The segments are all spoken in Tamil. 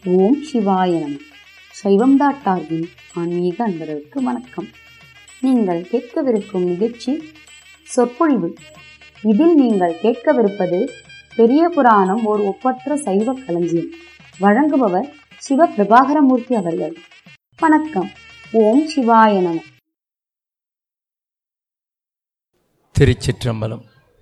ஓம் சிவாய நம சைவம் டாட் ஆர்கின் ஆன்மீக அன்பர்களுக்கு வணக்கம் நீங்கள் கேட்கவிருக்கும் நிகழ்ச்சி சொற்பொழிவு இதில் நீங்கள் கேட்கவிருப்பது பெரிய புராணம் ஒரு ஒப்பற்ற சைவ களஞ்சியம் வழங்குபவர் சிவ பிரபாகரமூர்த்தி அவர்கள் வணக்கம் ஓம் சிவாய நம திருச்சிற்றம்பலம்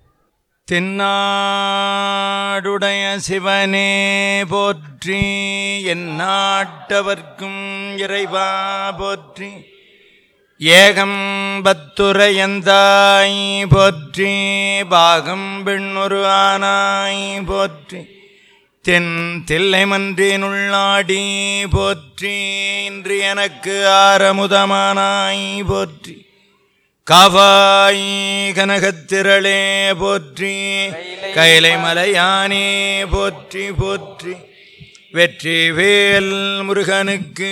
தென்னாடுடைய சிவனே போற்றி என் நாட்டவர்க்கும் இறைவா போற்றி ஏகம் பத்துரையந்தாய் போற்றி பாகம் பெண்ணொரு ஆனாய் போற்றி தென் தில்லைமன்றினுள்ளாடி போற்றி இன்று எனக்கு ஆரமுதமானாய் போற்றி காவாய் கனகத்திரளே போற்றி கைலை மலையானே போற்றி போற்றி வெற்றி வேல் முருகனுக்கு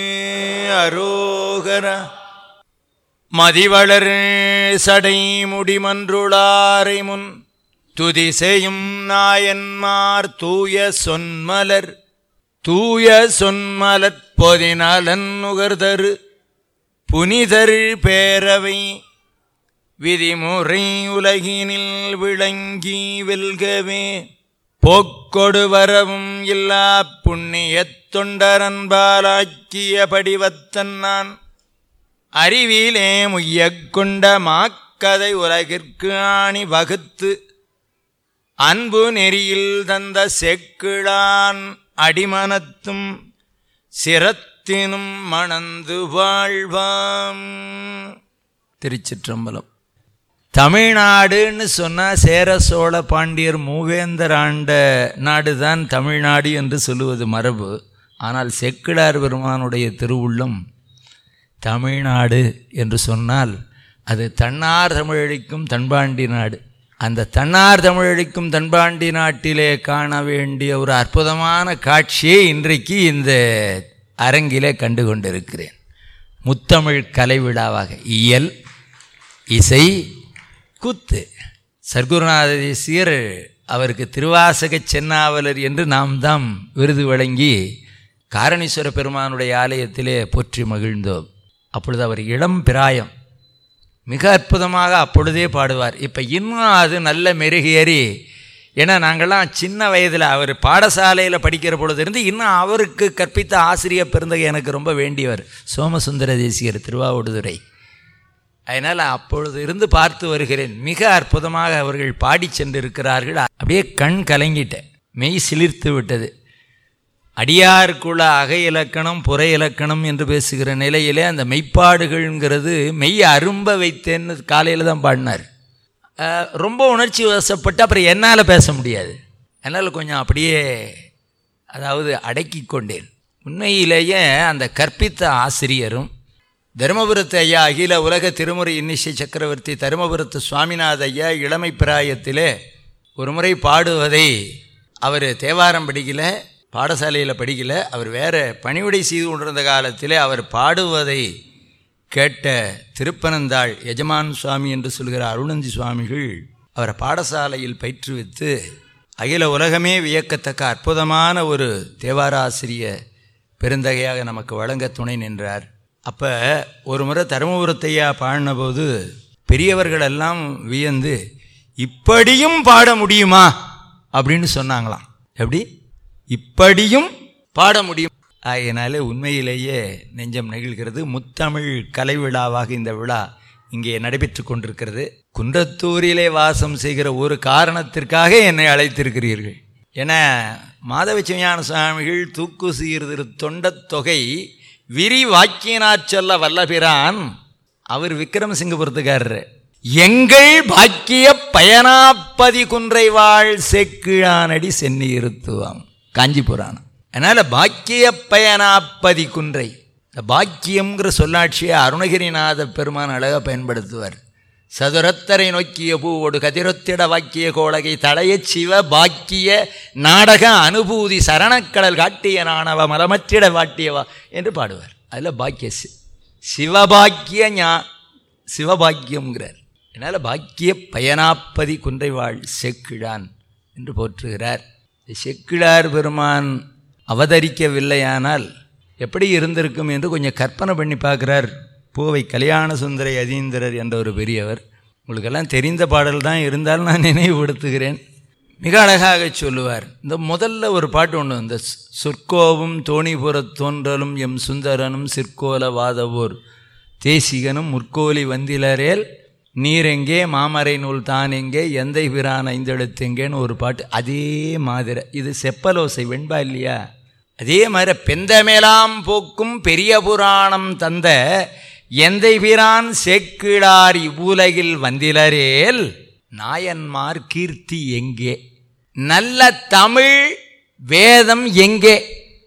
அரோகர மதிவளர் சடை முடிமன்றுளாரை முன் துதி செய்யும் நாயன்மார் தூய சொன்மலர் தூய சொன்மலர் பொதிநலன் நுகர்தரு புனிதர் பேரவை விதிமுறை உலகினில் விளங்கி வெல்கவே போக்கொடு வரவும் இல்லா புண்ணியத் தொண்டரன்பாலாக்கிய படிவத்தன் நான் அறிவிலே முய்யக் கொண்ட மாக்கதை உலகிற்கு ஆணி வகுத்து அன்பு நெறியில் தந்த செக்கிழான் அடிமனத்தும் சிரத்தினும் மணந்து வாழ்வாம் திருச்சிற்றம்பலம் தமிழ்நாடுன்னு சொன்னால் சேர சோழ பாண்டியர் மூவேந்தர் ஆண்ட நாடு தான் தமிழ்நாடு என்று சொல்லுவது மரபு ஆனால் செக்கிழார் பெருமானுடைய திருவுள்ளம் தமிழ்நாடு என்று சொன்னால் அது தன்னார் தமிழழிக்கும் தன்பாண்டி நாடு அந்த தன்னார் தமிழழிக்கும் தன்பாண்டி நாட்டிலே காண வேண்டிய ஒரு அற்புதமான காட்சியை இன்றைக்கு இந்த அரங்கிலே கண்டு கொண்டிருக்கிறேன் முத்தமிழ் கலை விழாவாக இயல் இசை கூத்து சர்க்குருநாத தேசியர் அவருக்கு திருவாசக சென்னாவலர் என்று நாம் தாம் விருது வழங்கி காரணீஸ்வர பெருமானுடைய ஆலயத்திலே போற்றி மகிழ்ந்தோம் அப்பொழுது அவர் இளம் பிராயம் மிக அற்புதமாக அப்பொழுதே பாடுவார் இப்போ இன்னும் அது நல்ல மெருகேறி ஏன்னா நாங்கள்லாம் சின்ன வயதில் அவர் பாடசாலையில் படிக்கிற பொழுது இருந்து இன்னும் அவருக்கு கற்பித்த ஆசிரியர் பெருந்தகை எனக்கு ரொம்ப வேண்டியவர் சோமசுந்தர தேசியர் திருவாவூடுதுறை அதனால் அப்பொழுது இருந்து பார்த்து வருகிறேன் மிக அற்புதமாக அவர்கள் பாடி சென்றிருக்கிறார்கள் அப்படியே கண் கலங்கிட்டேன் மெய் சிலிர்த்து விட்டது அடியாருக்குள்ள அக இலக்கணம் புற இலக்கணம் என்று பேசுகிற நிலையிலே அந்த மெய்ப்பாடுகள்ங்கிறது மெய் அரும்ப வைத்தேன்னு காலையில் தான் பாடினார் ரொம்ப உணர்ச்சி வசப்பட்டு அப்புறம் என்னால் பேச முடியாது என்னால் கொஞ்சம் அப்படியே அதாவது அடக்கி கொண்டேன் உண்மையிலேயே அந்த கற்பித்த ஆசிரியரும் தருமபுரத்து ஐயா அகில உலக திருமுறை இன்னிசை சக்கரவர்த்தி தருமபுரத்து சுவாமிநாத ஐயா இளமை பிராயத்திலே ஒரு முறை பாடுவதை அவர் தேவாரம் படிக்கல பாடசாலையில் படிக்கல அவர் வேற பணிவிடை செய்து கொண்டிருந்த காலத்திலே அவர் பாடுவதை கேட்ட திருப்பனந்தாள் எஜமான் சுவாமி என்று சொல்கிற அருணந்தி சுவாமிகள் அவரை பாடசாலையில் பயிற்றுவித்து அகில உலகமே வியக்கத்தக்க அற்புதமான ஒரு தேவாராசிரிய பெருந்தகையாக நமக்கு வழங்க துணை நின்றார் அப்போ ஒரு முறை தருமபுரத்தையா பாடினபோது பெரியவர்கள் எல்லாம் வியந்து இப்படியும் பாட முடியுமா அப்படின்னு சொன்னாங்களாம் எப்படி இப்படியும் பாட முடியும் ஆகையினாலே உண்மையிலேயே நெஞ்சம் நெகிழ்கிறது முத்தமிழ் கலை விழாவாக இந்த விழா இங்கே நடைபெற்று கொண்டிருக்கிறது குன்றத்தூரிலே வாசம் செய்கிற ஒரு காரணத்திற்காக என்னை அழைத்திருக்கிறீர்கள் என மாதவ சிவஞான சுவாமிகள் தூக்கு சீர்திரு தொண்டத் தொகை விரி வாக்கியனார் சொல்ல வல்லபிரான் அவர் விக்ரமசிங்கபுரத்துக்காரர் எங்கள் பாக்கிய பயனாப்பதி குன்றை வாழ் செக்கிழானடி சென்னி இருத்துவாம் காஞ்சி புராணம் அதனால் பாக்கிய பயனாப்பதி குன்றை இந்த பாக்கியம்ங்கிற சொல்லாட்சியை அருணகிரிநாத பெருமான் அழகாக பயன்படுத்துவார் சதுரத்தரை நோக்கிய பூவோடு கதிரொத்திட வாக்கிய கோளகை தளைய சிவ பாக்கிய நாடக அனுபூதி சரணக்கடல் காட்டிய நாணவ மலமற்றிட வாட்டியவா என்று பாடுவார் அதில் பாக்கிய சிவபாக்கிய ஞா சிவபாக்கியம்ங்கிறார் என்னால் பாக்கிய பயனாப்பதி குன்றைவாள் செக்கிழான் என்று போற்றுகிறார் செக்கிழார் பெருமான் அவதரிக்கவில்லையானால் எப்படி இருந்திருக்கும் என்று கொஞ்சம் கற்பனை பண்ணி பார்க்குறார் பூவை கல்யாண சுந்தரை அதீந்திரர் என்ற ஒரு பெரியவர் உங்களுக்கெல்லாம் தெரிந்த பாடல் தான் இருந்தாலும் நான் நினைவுபடுத்துகிறேன் மிக அழகாக சொல்லுவார் இந்த முதல்ல ஒரு பாட்டு ஒன்று இந்த சொற்கோவும் தோணிபுரத் தோன்றலும் எம் சுந்தரனும் சிற்கோல வாதவோர் தேசிகனும் முற்கோலி வந்திலரேல் நீரெங்கே மாமரை நூல் தான் எங்கே எந்தை பிரான் ஐந்தெழுத்தெங்கேன்னு ஒரு பாட்டு அதே மாதிரி இது செப்பலோசை வெண்பா இல்லையா அதே மாதிரி பெந்தமேலாம் போக்கும் பெரிய புராணம் தந்த எந்தை பிரான் சேக்கிழார் இவ்வுலகில் வந்திலரேல் நாயன்மார் கீர்த்தி எங்கே நல்ல தமிழ் வேதம் எங்கே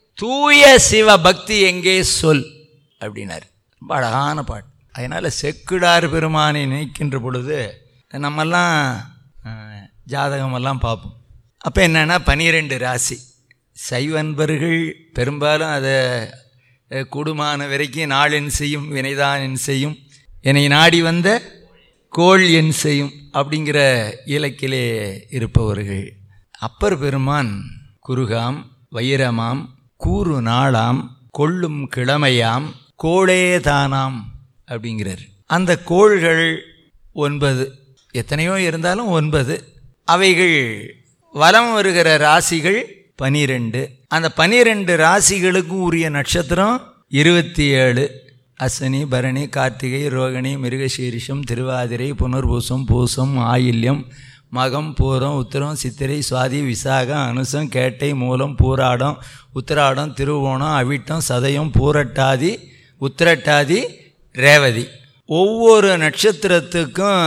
தூய சிவ பக்தி எங்கே சொல் அப்படின்னார் ரொம்ப அழகான பாட்டு அதனால் செக்குடார் பெருமானை நினைக்கின்ற பொழுது நம்மெல்லாம் அஹ், ஜாதகமெல்லாம் பார்ப்போம் அப்போ என்னென்னா பனிரெண்டு ராசி சைவன்பர்கள் பெரும்பாலும் அதை அஹ், கூடுமான வரைக்கும் நாளென் செய்யும் வினைதான் என் செய்யும் என்னை நாடி வந்த கோள் என் செய்யும் அப்படிங்கிற இலக்கிலே இருப்பவர்கள் அப்பர் பெருமான் குருகாம் வைரமாம் கூறு நாளாம் கொள்ளும் கிழமையாம் கோளே தானாம் அப்படிங்கிறார் அந்த கோள்கள் ஒன்பது எத்தனையோ இருந்தாலும் ஒன்பது அவைகள் வலம் வருகிற ராசிகள் பனிரெண்டு அந்த பனிரெண்டு ராசிகளுக்கும் உரிய நட்சத்திரம் இருபத்தி ஏழு அஸ்வினி பரணி கார்த்திகை ரோகிணி மிருகசீரிஷம் திருவாதிரை புனர்பூசம் பூசம் ஆயில்யம் மகம் பூரம் உத்திரம் சித்திரை சுவாதி விசாகம் அனுசம் கேட்டை மூலம் பூராடம் உத்திராடம் திருவோணம் அவிட்டம் சதயம் பூரட்டாதி உத்திரட்டாதி ரேவதி ஒவ்வொரு நட்சத்திரத்துக்கும்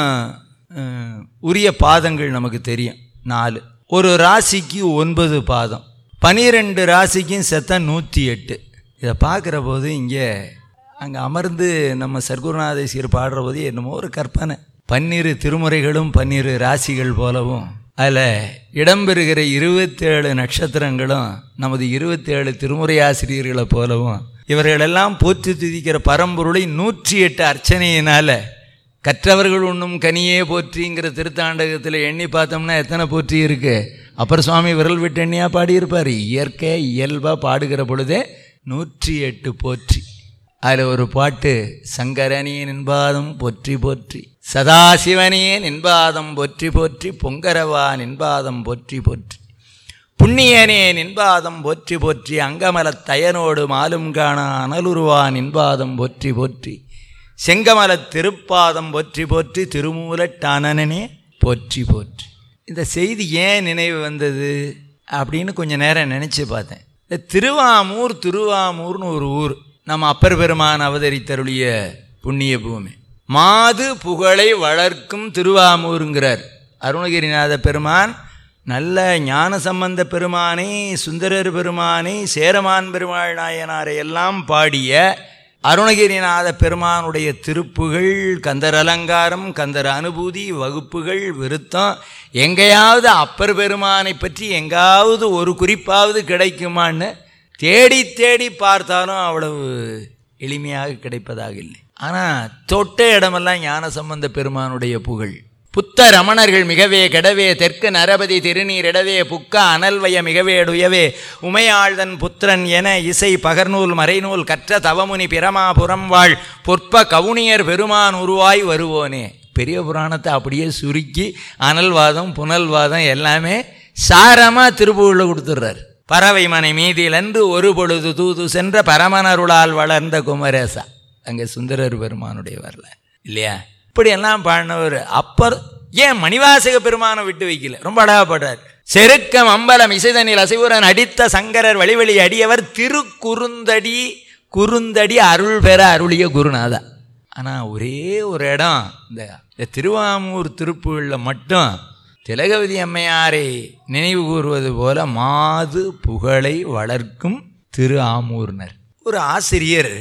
அஹ், உரிய பாதங்கள் நமக்கு தெரியும் நாலு ஒரு ராசிக்கு ஒன்பது பாதம் பனிரெண்டு ராசிக்கும் செத்தம் நூற்றி எட்டு இதை பார்க்குற போது இங்கே அங்கே அமர்ந்து நம்ம சர்க்குருநாதேசியர் பாடுற போது என்னமோ ஒரு கற்பனை பன்னிரு திருமுறைகளும் பன்னிரு ராசிகள் போலவும் அதில் இடம்பெறுகிற இருபத்தேழு நட்சத்திரங்களும் நமது இருபத்தேழு திருமுறை ஆசிரியர்களை போலவும் இவர்களெல்லாம் போற்றி துதிக்கிற பரம்பொருளை நூற்றி எட்டு அர்ச்சனையினால் கற்றவர்கள் உண்ணும் கனியே போற்றிங்கிற திருத்தாண்டகத்தில் எண்ணி பார்த்தோம்னா எத்தனை போற்றி இருக்கு அப்புறம் சுவாமி விரல் விட்டு எண்ணியா பாடியிருப்பார் இயற்கை இயல்பாக பாடுகிற பொழுதே நூற்றி எட்டு போற்றி அதில் ஒரு பாட்டு சங்கரனே நின்பாதம் போற்றி போற்றி சதாசிவனே நின்பாதம் போற்றி போற்றி பொங்கரவா நின்பாதம் போற்றி போற்றி புண்ணியனே நின்பாதம் போற்றி போற்றி அங்கமலத் தயனோடு மாலும் காண அனலுருவா நின்பாதம் போற்றி போற்றி செங்கமலத் திருப்பாதம் போற்றி போற்றி திருமூலட்டானனே போற்றி போற்றி இந்த செய்தி ஏன் நினைவு வந்தது அப்படின்னு கொஞ்சம் நேரம் நினச்சி பார்த்தேன் இந்த திருவாமூர் திருவாமூர்னு ஒரு ஊர் நம்ம அப்பர் பெருமான் அவதரித்தருளிய புண்ணிய பூமி மாது புகழை வளர்க்கும் திருவாமூருங்கிறார் அருணகிரிநாத பெருமான் நல்ல ஞான சம்பந்த பெருமானை சுந்தரர் பெருமானை சேரமான் பெருமாள் நாயனாரை எல்லாம் பாடிய அருணகிரிநாத பெருமானுடைய திருப்புகள் கந்தர் அலங்காரம் கந்தர் அனுபூதி வகுப்புகள் விருத்தம் எங்கேயாவது அப்பர் பெருமானை பற்றி எங்காவது ஒரு குறிப்பாவது கிடைக்குமான்னு தேடி தேடி பார்த்தாலும் அவ்வளவு எளிமையாக கிடைப்பதாக இல்லை ஆனால் தொட்ட இடமெல்லாம் ஞான சம்பந்த பெருமானுடைய புகழ் புத்த ரமணர்கள் மிகவே கெடவே தெற்கு நரபதி திருநீரிடவே புக்க அனல்வய மிகவேடுயவே உமையாழ்தன் புத்திரன் என இசை பகர்நூல் மறைநூல் கற்ற தவமுனி பிரமாபுரம் வாழ் பொற்ப கவுனியர் பெருமான் உருவாய் வருவோனே பெரிய புராணத்தை அப்படியே சுருக்கி அனல்வாதம் புனல்வாதம் எல்லாமே சாரமாக திருப்புகளில் கொடுத்துட்றாரு பறவை மனை மீதிலன்று ஒரு பொழுது தூது சென்ற பரமனருளால் வளர்ந்த குமரேசா அங்கே சுந்தரர் பெருமானுடைய வரல இல்லையா இப்படியெல்லாம் பாடினவர் அப்பர் ஏன் மணிவாசக பெருமானை விட்டு வைக்கல ரொம்ப அழகா பாடுறார் செருக்கம் அம்பலம் இசைதனில் அசைவுரன் அடித்த சங்கரர் வழிவழி அடியவர் திருக்குறுந்தடி குறுந்தடி அருள் பெற அருளிய குருநாதா ஆனால் ஒரே ஒரு இடம் இந்த இந்த திருவாமூர் திருப்புகளில் மட்டும் திலகவதி அம்மையாரை நினைவு கூறுவது போல மாது புகழை வளர்க்கும் திரு ஆமூர்னர் ஒரு ஆசிரியர்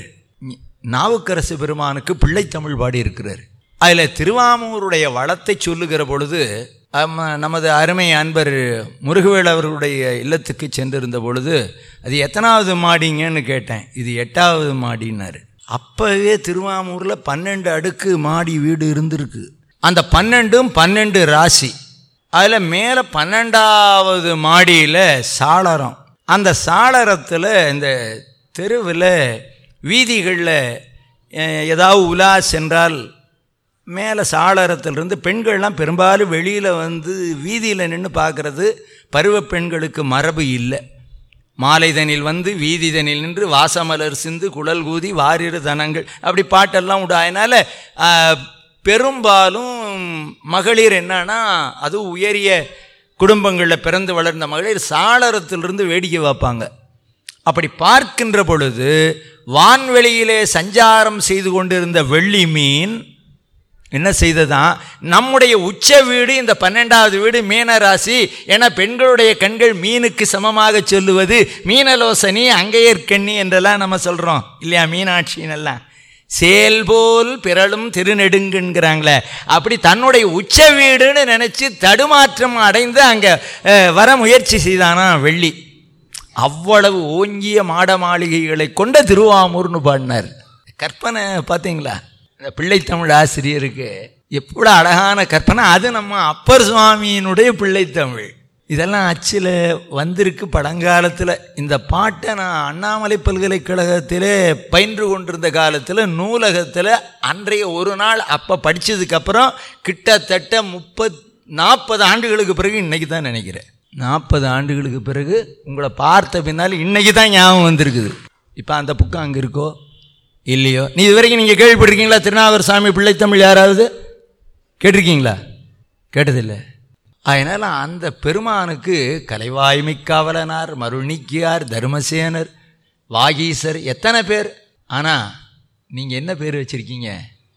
நாவுக்கரசு பெருமானுக்கு பிள்ளைத்தமிழ் பாடியிருக்கிறார் அதில் திருவாமூருடைய வளத்தை சொல்லுகிற பொழுது அம்ம- நமது அருமை அன்பர் முருகவேல் அவர்களுடைய இல்லத்துக்கு சென்றிருந்த பொழுது அது எத்தனாவது மாடிங்கன்னு கேட்டேன் இது எட்டாவது மாடின்னாரு அப்போவே திருவாமூரில் பன்னெண்டு அடுக்கு மாடி வீடு இருந்திருக்கு அந்த பன்னெண்டும் பன்னெண்டு ராசி அதில் மேலே பன்னெண்டாவது மாடியில் சாளரம் அந்த சாளரத்தில் இந்த தெருவில் வீதிகளில் அஹ், ஏதாவது உலா சென்றால் மேலே சாளரத்திலிருந்து பெண்கள்லாம் பெரும்பாலும் வெளியில் வந்து வீதியில் நின்று பார்க்குறது பருவ பெண்களுக்கு மரபு இல்லை மாலைதனில் வந்து வீதிதனில் நின்று வாசமலர் சிந்து குழல் கூதி வாரிரு தனங்கள் அப்படி பாட்டெல்லாம் உண்டு அதனால் பெரும்பாலும் மகளிர் என்னன்னா அது உயரிய குடும்பங்களில் பிறந்து வளர்ந்த மகளிர் சாளரத்திலிருந்து வேடிக்கை வைப்பாங்க அப்படி பார்க்கின்ற பொழுது வான்வெளியிலே சஞ்சாரம் செய்து கொண்டிருந்த வெள்ளி மீன் என்ன செய்ததான் நம்முடைய உச்ச வீடு இந்த பன்னெண்டாவது வீடு மீன ராசி என பெண்களுடைய கண்கள் மீனுக்கு சமமாக சொல்லுவது மீனலோசனி அங்கையர்கண்ணி என்றெல்லாம் நம்ம சொல்கிறோம் இல்லையா மீனாட்சின்னெல்லாம் சேல் போல் பிறளும் திருநெடுங்குங்கிறாங்களே அப்படி தன்னுடைய உச்ச வீடுன்னு நினச்சி தடுமாற்றம் அடைந்து அங்கே வர முயற்சி செய்தானா வெள்ளி அவ்வளவு ஓங்கிய மாட மாளிகைகளை கொண்ட திருவாமூர்னு பாடினார் கற்பனை பார்த்தீங்களா இந்த பிள்ளைத்தமிழ் ஆசிரியருக்கு எவ்வளோ அழகான கற்பனை அது நம்ம அப்பர் சுவாமியினுடைய பிள்ளைத்தமிழ் இதெல்லாம் அச்சில் வந்திருக்கு பழங்காலத்தில் இந்த பாட்டை நான் அண்ணாமலை பல்கலைக்கழகத்திலே பயின்று கொண்டிருந்த காலத்தில் நூலகத்தில் அன்றைய ஒரு நாள் அப்போ படித்ததுக்கப்புறம் கிட்டத்தட்ட முப்பத் நாற்பது ஆண்டுகளுக்கு பிறகு இன்றைக்கி தான் நினைக்கிறேன் நாற்பது ஆண்டுகளுக்கு பிறகு உங்களை பார்த்த பின்னால் இன்றைக்கி தான் ஞாபகம் வந்திருக்குது இப்போ அந்த புக்கம் அங்கே இருக்கோ இல்லையோ நீ இது வரைக்கும் நீங்கள் கேள்விப்பட்டிருக்கீங்களா திருநாவர் சாமி பிள்ளைத்தமிழ் யாராவது கேட்டிருக்கீங்களா கேட்டதில்லை அதனால் அந்த பெருமானுக்கு கலைவாய்மிக்காவலனார் மருணிக்கியார் தர்மசேனர் வாகீசர் எத்தனை பேர் ஆனால் நீங்கள் என்ன பேர் வச்சுருக்கீங்க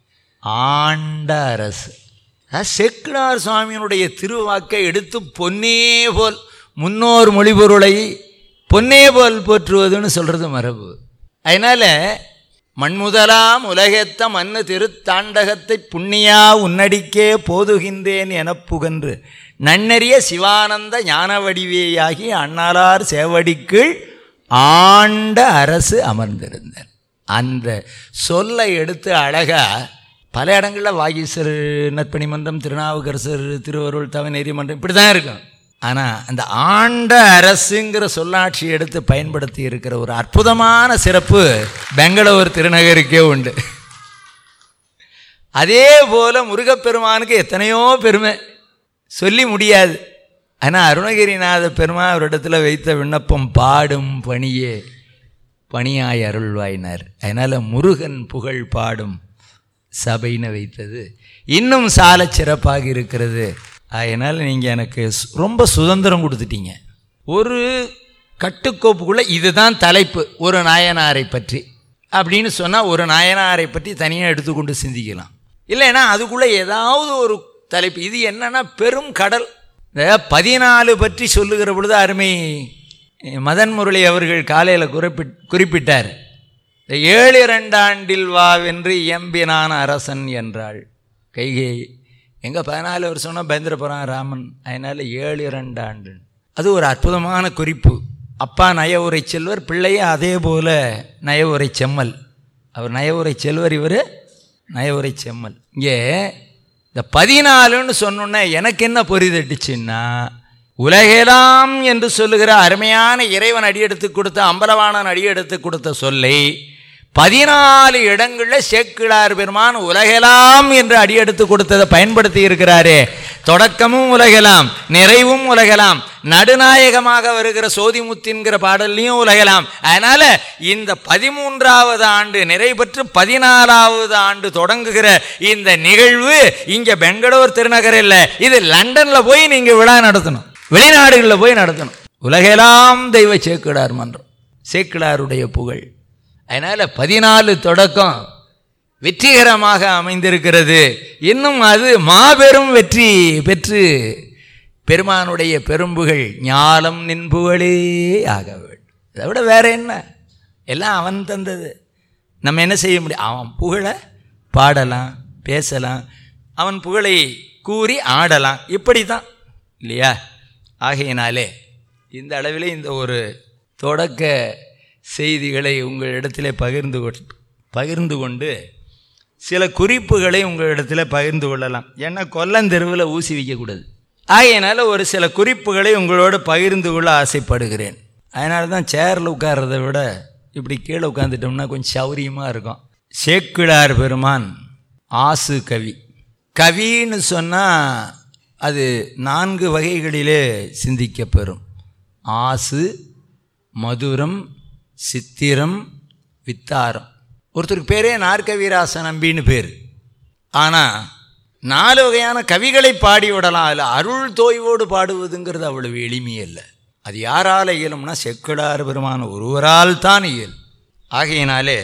ஆண்ட அரசு அஹ், செக்கிழார் சுவாமியினுடைய திருவாக்கை எடுத்து பொன்னே போல் முன்னோர் மொழிபொருளை பொன்னே போல் போற்றுவதுன்னு சொல்கிறது மரபு அதனால் மண்முதலாம் உலகெத்த மண்ணு திருத்தாண்டகத்தை புண்ணியா உன்னடிக்கே போதுகின்றேன் எனப் புகன்று நன்னெறிய சிவானந்த ஞான வடிவேயாகி அண்ணாலார் சேவடிக்குள் ஆண்ட அரசு அமர்ந்திருந்தார் அந்த சொல்லை எடுத்து அழகா பல இடங்களில் வாகீசர் நற்பணி மன்றம் திருநாவுக்கரசர் திருவருள் தவநெறி மன்றம் இப்படி தான் இருக்கும் ஆனால் அந்த ஆண்ட அரசுங்கிற சொல்லாட்சி எடுத்து பயன்படுத்தி இருக்கிற ஒரு அற்புதமான சிறப்பு பெங்களூர் திருநகருக்கே உண்டு அதே போல முருகப்பெருமானுக்கு எத்தனையோ பெருமை சொல்லி முடியாது ஆனால் அருணகிரிநாத பெருமா அவரிடத்துல வைத்த விண்ணப்பம் பாடும் பணியே பணியாய் அருள்வாயினார் அதனால் முருகன் புகழ் பாடும் சபைன்னு வைத்தது இன்னும் சால சிறப்பாக இருக்கிறது அதனால் நீங்கள் எனக்கு சு- ரொம்ப சுதந்திரம் கொடுத்துட்டீங்க ஒரு கட்டுக்கோப்புக்குள்ளே இதுதான் தலைப்பு ஒரு நாயனாரை பற்றி அப்படின்னு சொன்னால் ஒரு நாயனாரை பற்றி தனியாக எடுத்துக்கொண்டு சிந்திக்கலாம் இல்லைன்னா அதுக்குள்ளே ஏதாவது ஒரு தலைப்பு இது என்னன்னா பெரும் கடல் இந்த பதினாலு பற்றி சொல்லுகிற பொழுது அருமை மதன் முரளி அவர்கள் காலையில் குறிப்பிட் குறிப்பிட்டார் இந்த ஏழு இரண்டாண்டில் வாவென்று இயம்பினான் அரசன் என்றாள் கைகை எங்கே பதினாலு வருஷம்னா பயந்துரப்புறான் ராமன் அதனால் ஏழு இரண்டாண்டு அது ஒரு அற்புதமான குறிப்பு அப்பா நயவுரை செல்வர் பிள்ளையே அதே போல நயவுரை செம்மல் அவர் நயவுரை செல்வர் இவர் நயவுரை செம்மல் இங்கே இந்த பதினாலுன்னு சொன்னோன்னே எனக்கு என்ன பொறிதட்டுச்சுன்னா உலகெல்லாம் என்று சொல்லுகிற அருமையான இறைவன் அடியெடுத்து கொடுத்த அம்பலவாணன் அடியெடுத்து கொடுத்த சொல்லை பதினாலு இடங்களில் சேக்கிழார் பெருமான் உலகெல்லாம் என்று அடியெடுத்து கொடுத்ததை பயன்படுத்தி இருக்கிறாரே தொடக்கமும் உலகெல்லாம் நிறைவும் உலகெல்லாம் நடுநாயகமாக வருகிற சோதிமுத்தின்கிற பாடல்லையும் உலகெல்லாம் அதனால இந்த பதிமூன்றாவது ஆண்டு நிறைவுற்று பதினாலாவது ஆண்டு தொடங்குகிற இந்த நிகழ்வு இங்க பெங்களூர் திருநகர் இல்லை இது லண்டன்ல போய் நீங்க விழா நடத்தணும் வெளிநாடுகளில் போய் நடத்தணும் உலகெல்லாம் தெய்வ சேக்கிழார் மன்றம் சேக்கிழாருடைய புகழ் அதனால் பதினாலு தொடக்கம் வெற்றிகரமாக அமைந்திருக்கிறது இன்னும் அது மாபெரும் வெற்றி பெற்று பெருமானுடைய பெரும்புகள் ஞாலம் நின்புகளே ஆக வேண்டும் அதை விட வேற என்ன எல்லாம் அவன் தந்தது நம்ம என்ன செய்ய முடியும் அவன் புகழை பாடலாம் பேசலாம் அவன் புகழை கூறி ஆடலாம் இப்படி தான் இல்லையா ஆகையினாலே இந்த அளவிலே இந்த ஒரு தொடக்க செய்திகளை உங்களிடத்திலே பகிர்ந்து கொ- பகிர்ந்து கொண்டு சில குறிப்புகளை உங்களிடத்தில் பகிர்ந்து கொள்ளலாம் ஏன்னா கொல்லந்தெருவில் ஊசி வைக்கக்கூடாது ஆகையினால ஒரு சில குறிப்புகளை உங்களோடு பகிர்ந்து கொள்ள ஆசைப்படுகிறேன் அதனால தான் சேரில் உட்கார்றதை விட இப்படி கீழே உட்காந்துட்டோம்னா கொஞ்சம் சௌரியமாக இருக்கும் சேக்கிழார் பெருமான் ஆசு கவி கவின்னு சொன்னால் அது நான்கு வகைகளிலே சிந்திக்கப்பெறும் ஆசு மதுரம் சித்திரம் வித்தாரம் ஒருத்தருக்கு பேரே நாற்கவிராச நம்பின்னு பேர் ஆனால் நாலு வகையான கவிகளை பாடி விடலாம் அதில் அருள் தோய்வோடு பாடுவதுங்கிறது அவ்வளவு எளிமையல்ல அது யாரால் இயலும்னா செக்கிடார் பெருமான ஒருவரால் தான் இயல் ஆகையினாலே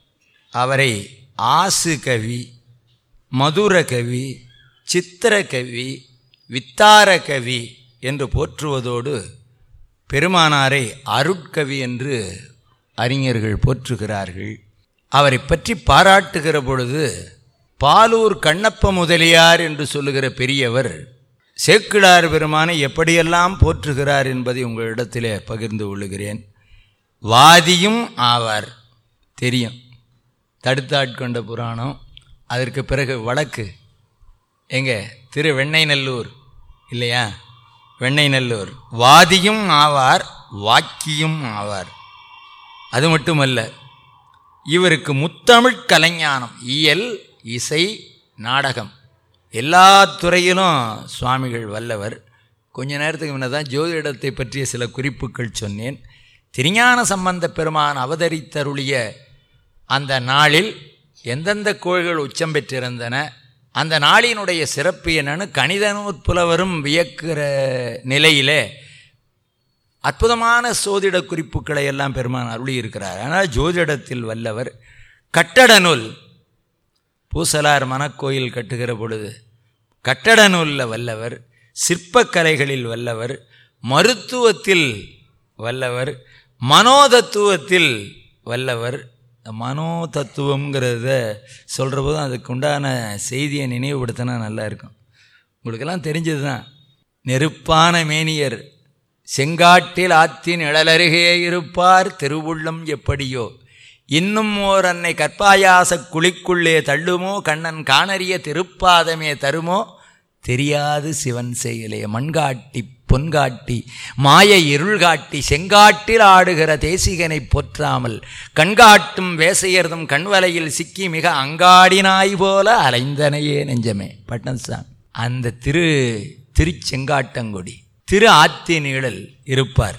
அவரை ஆசு கவி மதுர கவி சித்திர கவி வித்தார கவி என்று போற்றுவதோடு பெருமானாரை அருட்கவி என்று அறிஞர்கள் போற்றுகிறார்கள் அவரை பற்றி பாராட்டுகிற பொழுது பாலூர் கண்ணப்ப முதலியார் என்று சொல்லுகிற பெரியவர் சேக்கிழார் பெருமானை எப்படியெல்லாம் போற்றுகிறார் என்பதை உங்களிடத்திலே பகிர்ந்து கொள்ளுகிறேன் வாதியும் ஆவார் தெரியும் தடுத்தாட்கொண்ட புராணம் அதற்கு பிறகு வழக்கு எங்க திரு வெண்ணெய்நல்லூர் இல்லையா வெண்ணெய்நல்லூர் வாதியும் ஆவார் வாக்கியும் ஆவார் அது மட்டுமல்ல இவருக்கு முத்தமிழ் கலைஞானம் இயல் இசை நாடகம் எல்லா துறையிலும் சுவாமிகள் வல்லவர் கொஞ்ச நேரத்துக்கு முன்னே தான் ஜோதிடத்தை பற்றிய சில குறிப்புகள் சொன்னேன் திருஞான சம்பந்த பெருமான் அவதரித்தருளிய அந்த நாளில் எந்தெந்த கோள்கள் உச்சம் பெற்றிருந்தன அந்த நாளினுடைய சிறப்பு என்னன்னு கணித நூற்புலவரும் வியக்கிற நிலையிலே அற்புதமான சோதிட குறிப்புகளை எல்லாம் பெருமான் அருளி இருக்கிறார் ஆனால் ஜோதிடத்தில் வல்லவர் கட்டட நூல் பூசலார் மனக்கோயில் கட்டுகிற பொழுது கட்டட நூலில் வல்லவர் சிற்பக்கலைகளில் வல்லவர் மருத்துவத்தில் வல்லவர் மனோதத்துவத்தில் வல்லவர் மனோ தத்துவங்கிறத சொல்கிற போதும் அதுக்கு உண்டான செய்தியை நினைவுபடுத்தினா நல்லா இருக்கும் உங்களுக்கெல்லாம் தெரிஞ்சது தான் நெருப்பான மேனியர் செங்காட்டில் ஆத்தின் நிழலருகே இருப்பார் திருவுள்ளம் எப்படியோ இன்னும் ஓர் அன்னை கற்பாயாச குழிக்குள்ளே தள்ளுமோ கண்ணன் காணறிய திருப்பாதமே தருமோ தெரியாது சிவன் செயலே மண்காட்டி பொன்காட்டி மாய இருள் காட்டி செங்காட்டில் ஆடுகிற தேசிகனை போற்றாமல் கண்காட்டும் வேசையர்தும் கண்வலையில் சிக்கி மிக அங்காடினாய் போல அலைந்தனையே நெஞ்சமே பட்னசாமி அந்த திரு திருச்செங்காட்டங்குடி திரு ஆத்தி நீழல் இருப்பார்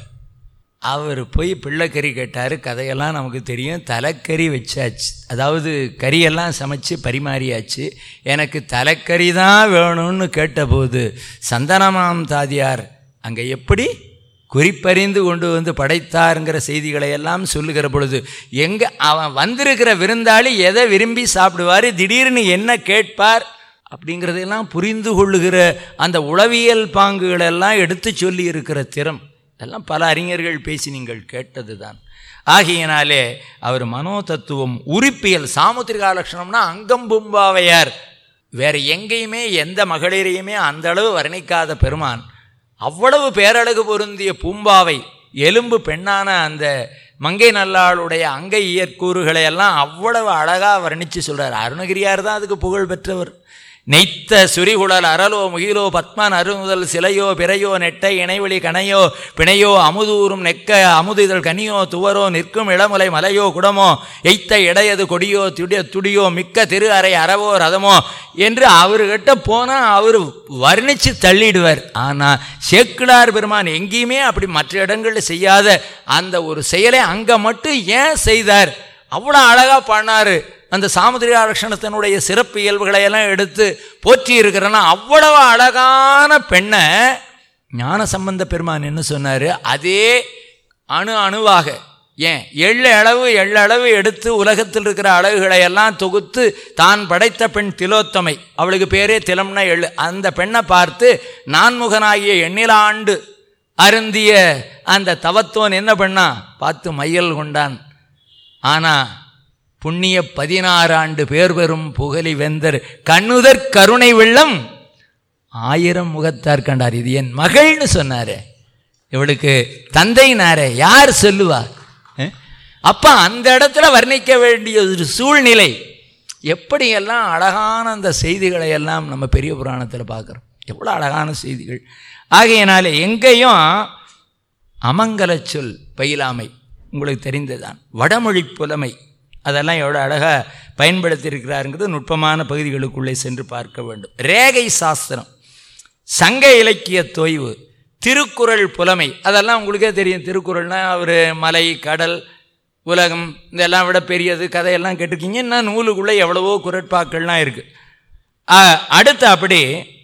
அவர் போய் பிள்ளைக்கறி கேட்டார் கதையெல்லாம் நமக்கு தெரியும் தலைக்கறி வச்சாச்சு அதாவது கறியெல்லாம் சமைச்சு பரிமாறியாச்சு எனக்கு தலைக்கறி தான் வேணும்னு கேட்டபோது சந்தனமாம் தாதியார் அங்கே எப்படி குறிப்பறிந்து கொண்டு வந்து படைத்தாருங்கிற செய்திகளை எல்லாம் சொல்லுகிற பொழுது எங்கே அவன் வந்திருக்கிற விருந்தாளி எதை விரும்பி சாப்பிடுவார் திடீர்னு என்ன கேட்பார் அப்படிங்கிறதையெல்லாம் புரிந்து கொள்ளுகிற அந்த உளவியல் பாங்குகளெல்லாம் எடுத்து சொல்லி இருக்கிற திறம் இதெல்லாம் பல அறிஞர்கள் பேசி நீங்கள் கேட்டது தான் ஆகையினாலே அவர் மனோ தத்துவம் உறுப்பியல் சாமுத்திரிகா லட்சணம்னா அங்கம்பும்பாவையார் வேற எங்கேயுமே எந்த மகளிரையுமே அந்த அளவு வர்ணிக்காத பெருமான் அவ்வளவு பேரழகு பொருந்திய பூம்பாவை எலும்பு பெண்ணான அந்த மங்கை நல்லாளுடைய அங்கை இயற்கூறுகளை எல்லாம் அவ்வளவு அழகாக வர்ணித்து சொல்கிறார் அருணகிரியார் தான் அதுக்கு புகழ் பெற்றவர் நெய்த்த சுரிகுழல் அரலோ முகிலோ பத்மன் அருமுதல் சிலையோ பிறையோ நெட்டை இணைவெளி கணையோ பிணையோ அமுதூரும் நெக்க அமுதிதழ் கனியோ துவரோ நிற்கும் இளமுலை மலையோ குடமோ எய்த்த இடையது கொடியோ துடிய துடியோ மிக்க திரு அறை அறவோ ரதமோ என்று அவர்கிட்ட போனால் அவர் வர்ணித்து தள்ளிடுவார் ஆனால் சேக்கிடார் பெருமான் எங்கேயுமே அப்படி மற்ற இடங்களில் செய்யாத அந்த ஒரு செயலை அங்கே மட்டும் ஏன் செய்தார் அவ்வளோ அழகாக பாடினார் அந்த சாமுதிரியா லட்சணத்தினுடைய சிறப்பு இயல்புகளை எல்லாம் எடுத்து போற்றி இருக்கிறன்னா அவ்வளவு அழகான பெண்ணை ஞான சம்பந்த பெருமான் என்ன சொன்னார் அதே அணு அணுவாக ஏன் எள்ளு அளவு எள்ளளவு எடுத்து உலகத்தில் இருக்கிற அழகுகளை எல்லாம் தொகுத்து தான் படைத்த பெண் திலோத்தமை அவளுக்கு பேரே திலம்னா எள்ளு அந்த பெண்ணை பார்த்து நான்முகனாகிய எண்ணிலாண்டு அருந்திய அந்த தவத்தோன் என்ன பண்ணா பார்த்து மையல் கொண்டான் ஆனால் புண்ணிய பதினாறு ஆண்டு பேர் பெறும் புகழி வெந்தர் கண்ணுதற் கருணை வெள்ளம் ஆயிரம் முகத்தார் கண்டார் இது என் மகள்னு சொன்னாரு இவளுக்கு தந்தைனாரே யார் சொல்லுவா அப்ப அந்த இடத்துல வர்ணிக்க வேண்டிய ஒரு சூழ்நிலை எப்படியெல்லாம் அழகான அந்த செய்திகளை எல்லாம் நம்ம பெரிய புராணத்தில் பார்க்குறோம் எவ்வளோ அழகான செய்திகள் ஆகையினால எங்கேயும் அமங்கலச் சொல் பயிலாமை உங்களுக்கு தெரிந்ததுதான் வடமொழி புலமை அதெல்லாம் எவ்வளோ அழகாக பயன்படுத்தியிருக்கிறாருங்கிறது நுட்பமான பகுதிகளுக்குள்ளே சென்று பார்க்க வேண்டும் ரேகை சாஸ்திரம் சங்க இலக்கிய தொய்வு திருக்குறள் புலமை அதெல்லாம் உங்களுக்கே தெரியும் திருக்குறள்னா அவர் மலை கடல் உலகம் இதெல்லாம் விட பெரியது கதையெல்லாம் கேட்டிருக்கீங்க இன்னும் நூலுக்குள்ளே எவ்வளவோ குரட்பாக்கள்லாம் இருக்குது அடுத்து அப்படி